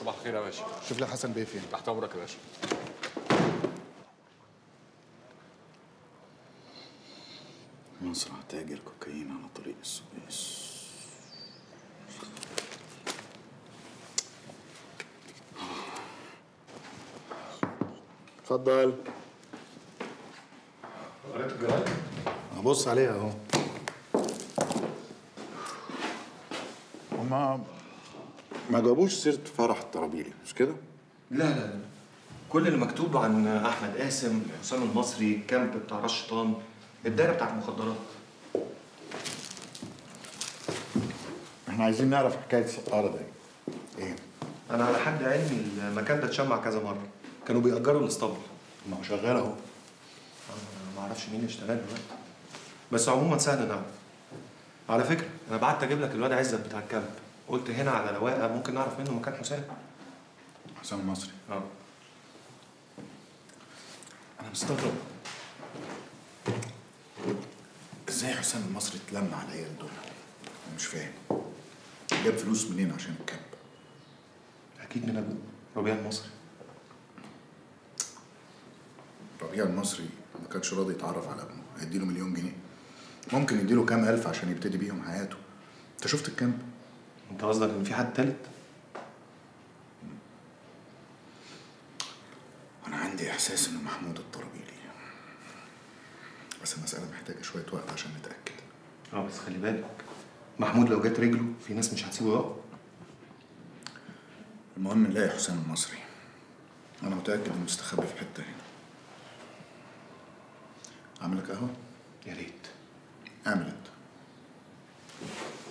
صباح الخير يا باشا شوف لي حسن بيه فين تحت امرك يا باشا مصنع تاجر كوكايين على طريق السويس اتفضل قريت الجرايد؟ هبص عليها اهو هما ما جابوش سيرة فرح الطرابيلي مش كده؟ لا لا لا كل اللي مكتوب عن احمد قاسم حسام المصري الكامب بتاع راس شيطان الدايره بتاعت المخدرات احنا عايزين نعرف حكاية السقارة دي ايه؟ انا على حد علمي المكان ده اتشمع كذا مره كانوا بيأجروا الاسطبل ما هو شغال اهو أنا ما اعرفش مين اشتغل دلوقتي بس عموما سهل نعرف على فكره انا بعت اجيب لك الواد عزت بتاع الكامب قلت هنا على رواقه ممكن نعرف منه مكان حسام حسام المصري اه انا مستغرب ازاي حسام المصري اتلم على العيال دول؟ أنا مش فاهم جاب فلوس منين عشان الكامب؟ اكيد من ابوه ربيع المصري ربيع المصري ما كانش راضي يتعرف على ابنه هيديله مليون جنيه ممكن يديله كام الف عشان يبتدي بيهم حياته انت شفت الكامب انت قصدك ان في حد تالت انا عندي احساس انه محمود الطرابيلي بس المساله محتاجه شويه وقت عشان نتاكد اه بس خلي بالك محمود لو جت رجله في ناس مش هتسيبه يقف المهم نلاقي حسام المصري انا متاكد انه مستخبي في حته هنا اعمل لك قهوه يا ريت اعمل انت